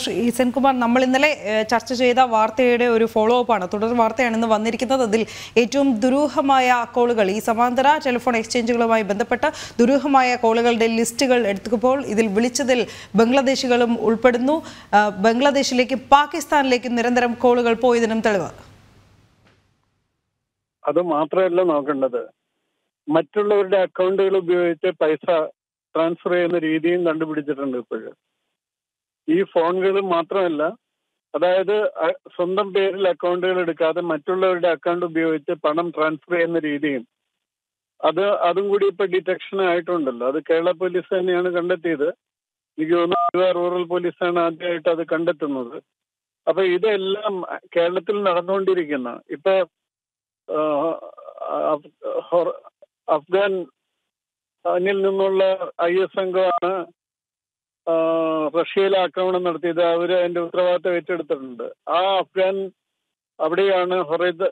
ശ്രീ സെൻകുമാർ നമ്മൾ ഇന്നലെ ഏഹ്, ചർച്ച ചെയ്ത വാർത്തയുടെ ഒരു ഫോളോ അപ്പ് ആണ് തുടർ വാർത്തയാണ് ഇന്ന് വന്നിരിക്കുന്നത് അതിൽ ഏറ്റവും ദുരൂഹമായ കോളുകൾ ഈ സമാന്തര ടെലിഫോൺ എക്സ്ചേഞ്ചുകളുമായി ബന്ധപ്പെട്ട ദുരൂഹമായ കോളുകളുടെ ലിസ്റ്റുകൾ എടുത്തപ്പോൾ ഇതിൽ വിളിച്ചതിൽ ബംഗ്ലാദേശികളും ഉൾപ്പെടുന്നു ആ, ബംഗ്ലാദേശിലേക്കും പാകിസ്ഥാനിലേക്കും നിരന്തരം കോളുകൾ പോയതിനും തെളിവ് അത് മാത്രമല്ല നോക്കേണ്ടത് മറ്റുള്ളവരുടെ അക്കൗണ്ടുകൾ ഉപയോഗിച്ച് പൈസ ട്രാൻസ്ഫർ ചെയ്യുന്ന രീതിയും കണ്ടുപിടിച്ചിട്ടുണ്ട് ഇപ്പോഴും ഈ ഫോണുകൾ മാത്രമല്ല അതായത് അ- സ്വന്തം പേരിൽ അക്കൗണ്ടുകൾ എടുക്കാതെ മറ്റുള്ളവരുടെ അക്കൗണ്ട് ഉപയോഗിച്ച് പണം ട്രാൻസ്ഫർ ചെയ്യുന്ന രീതിയും അത് അതും കൂടി ഇപ്പൊ ഡിറ്റക്ഷൻ ആയിട്ടുണ്ടല്ലോ അത് കേരള പോലീസ് തന്നെയാണ് കണ്ടെത്തിയത് എനിക്ക് തോന്നുന്നു റൂറൽ പോലീസാണ് ആദ്യമായിട്ട് അത് കണ്ടെത്തുന്നത് അപ്പൊ ഇതെല്ലാം കേരളത്തിൽ നടന്നുകൊണ്ടിരിക്കുന്ന ഇപ്പൊ ആഹ് അഫ്- ഹൊർ- അഫ്ഗാൻ അന്നിൽ നിന്നുള്ള ഐ എസ് സംഘമാണ് ആഹ് റഷ്യയിൽ ആക്രമണം നടത്തിയത് അവര് അതിന്റെ ഉത്തരവാദിത്തം ഏറ്റെടുത്തിട്ടുണ്ട് ആ അഫ്ഗാൻ അവിടെയാണ് ഹൊറൈദ്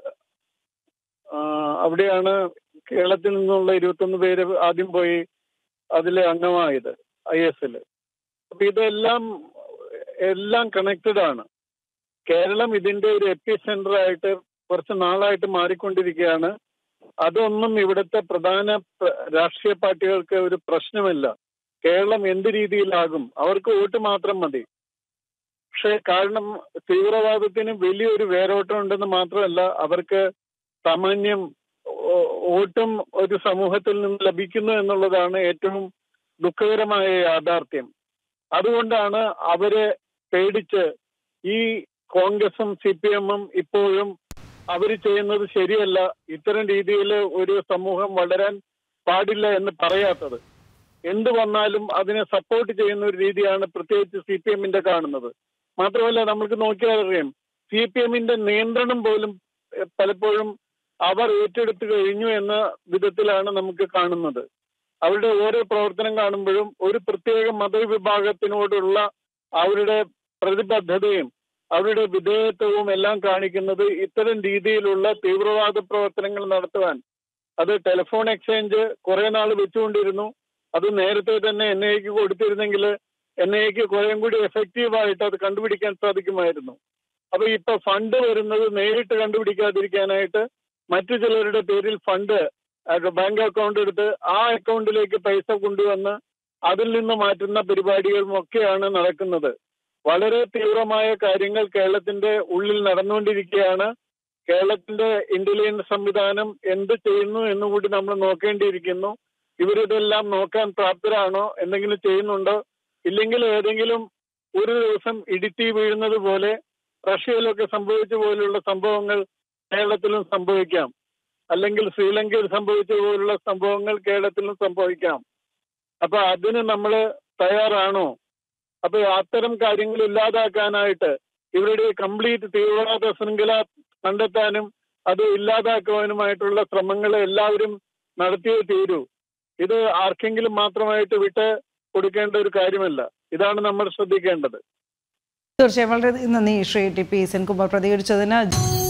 ആഹ് അവിടെയാണ് കേരളത്തിൽ നിന്നുള്ള ഇരുപത്തൊന്ന് പേര് ആദ്യം പോയി അതിൽ അംഗമായത് ഐ എസിൽ അപ്പൊ ഇതെല്ലാം എല്ലാം കണക്റ്റഡ് ആണ് കേരളം ഇതിന്റെ ഒരു എപ്പി സെന്റർ ആയിട്ട് കുറച്ച് നാളായിട്ട് മാറിക്കൊണ്ടിരിക്കുകയാണ് അതൊന്നും ഇവിടുത്തെ പ്രധാന പ്ര- രാഷ്ട്രീയ പാർട്ടികൾക്ക് ഒരു പ്രശ്നമില്ല കേരളം എന്ത് രീതിയിലാകും അവർക്ക് വോട്ട് മാത്രം മതി പക്ഷെ കാരണം തീവ്രവാദത്തിന് വലിയൊരു വേരോട്ടം ഉണ്ടെന്ന് മാത്രമല്ല അവർക്ക് സാമാന്യം ഓ- വോട്ടും ഒരു സമൂഹത്തിൽ നിന്ന് ലഭിക്കുന്നു എന്നുള്ളതാണ് ഏറ്റവും ദുഃഖകരമായ യാഥാർത്ഥ്യം അതുകൊണ്ടാണ് അവരെ പേടിച്ച് ഈ കോൺഗ്രസും സി പി എമ്മും ഇപ്പോഴും അവർ ചെയ്യുന്നത് ശരിയല്ല ഇത്തരം രീതിയിൽ ഒരു സമൂഹം വളരാൻ പാടില്ല എന്ന് പറയാത്തത് എന്ത് വന്നാലും അതിനെ സപ്പോർട്ട് ചെയ്യുന്ന ഒരു രീതിയാണ് പ്രത്യേകിച്ച് സി പി എമ്മിന്റെ കാണുന്നത് മാത്രമല്ല നമുക്ക് നോക്കിയാൽ അറിയാം സി പി എമ്മിന്റെ നിയന്ത്രണം പോലും എഹ്, പലപ്പോഴും അവർ ഏറ്റെടുത്തു കഴിഞ്ഞു എന്ന വിധത്തിലാണ് നമുക്ക് കാണുന്നത് അവരുടെ ഓരോ പ്രവർത്തനം കാണുമ്പോഴും ഒരു പ്രത്യേക മതവിഭാഗത്തിനോടുള്ള അവരുടെ പ്രതിബദ്ധതയും അവരുടെ വിധേയത്വവും എല്ലാം കാണിക്കുന്നത് ഇത്തരം രീതിയിലുള്ള തീവ്രവാദ പ്രവർത്തനങ്ങൾ നടത്തുവാൻ അത് ടെലിഫോൺ എക്സ്ചേഞ്ച് കുറെ നാൾ വെച്ചുകൊണ്ടിരുന്നു അത് നേരത്തെ തന്നെ എൻ ഐക്ക് കൊടുത്തിരുന്നെങ്കിൽ എൻ ഐക്ക് കുറേം കൂടി എഫക്റ്റീവ് ആയിട്ട് അത് കണ്ടുപിടിക്കാൻ സാധിക്കുമായിരുന്നു അപ്പൊ ഇപ്പൊ ഫണ്ട് വരുന്നത് നേരിട്ട് കണ്ടുപിടിക്കാതിരിക്കാനായിട്ട് മറ്റു ചിലരുടെ പേരിൽ ഫണ്ട് ബാങ്ക് അക്കൗണ്ട് എടുത്ത് ആ അക്കൗണ്ടിലേക്ക് പൈസ കൊണ്ടുവന്ന് അതിൽ നിന്ന് മാറ്റുന്ന പരിപാടികളും ഒക്കെയാണ് നടക്കുന്നത് വളരെ തീവ്രമായ കാര്യങ്ങൾ കേരളത്തിന്റെ ഉള്ളിൽ നടന്നുകൊണ്ടിരിക്കുകയാണ് കേരളത്തിന്റെ ഇന്റലിജൻസ് സംവിധാനം എന്ത് ചെയ്യുന്നു എന്നുകൂടി നമ്മൾ നോക്കേണ്ടിയിരിക്കുന്നു ഇവരിതെല്ലാം നോക്കാൻ പ്രാപ്തരാണോ എന്തെങ്കിലും ചെയ്യുന്നുണ്ടോ ഇല്ലെങ്കിൽ ഏതെങ്കിലും ഒരു ദിവസം ഇടിത്തി വീഴുന്നത് പോലെ റഷ്യയിലൊക്കെ സംഭവിച്ച പോലുള്ള സംഭവങ്ങൾ കേരളത്തിലും സംഭവിക്കാം അല്ലെങ്കിൽ ശ്രീലങ്കയിൽ സംഭവിച്ച പോലുള്ള സംഭവങ്ങൾ കേരളത്തിലും സംഭവിക്കാം അപ്പൊ അതിന് നമ്മൾ തയ്യാറാണോ അപ്പൊ അത്തരം കാര്യങ്ങൾ ഇല്ലാതാക്കാനായിട്ട് ഇവരുടെ കംപ്ലീറ്റ് തീവ്രവാദ ശൃംഖല കണ്ടെത്താനും അത് ഇല്ലാതാക്കുവാനുമായിട്ടുള്ള ശ്രമങ്ങൾ എല്ലാവരും നടത്തിയേ തീരൂ ഇത് ആർക്കെങ്കിലും മാത്രമായിട്ട് വിട്ട് കൊടുക്കേണ്ട ഒരു കാര്യമല്ല ഇതാണ് നമ്മൾ ശ്രദ്ധിക്കേണ്ടത് തീർച്ചയായും വളരെ നന്ദി ശ്രീ ടി പി സെൻകുമാർ പ്രതികരിച്ചതിന്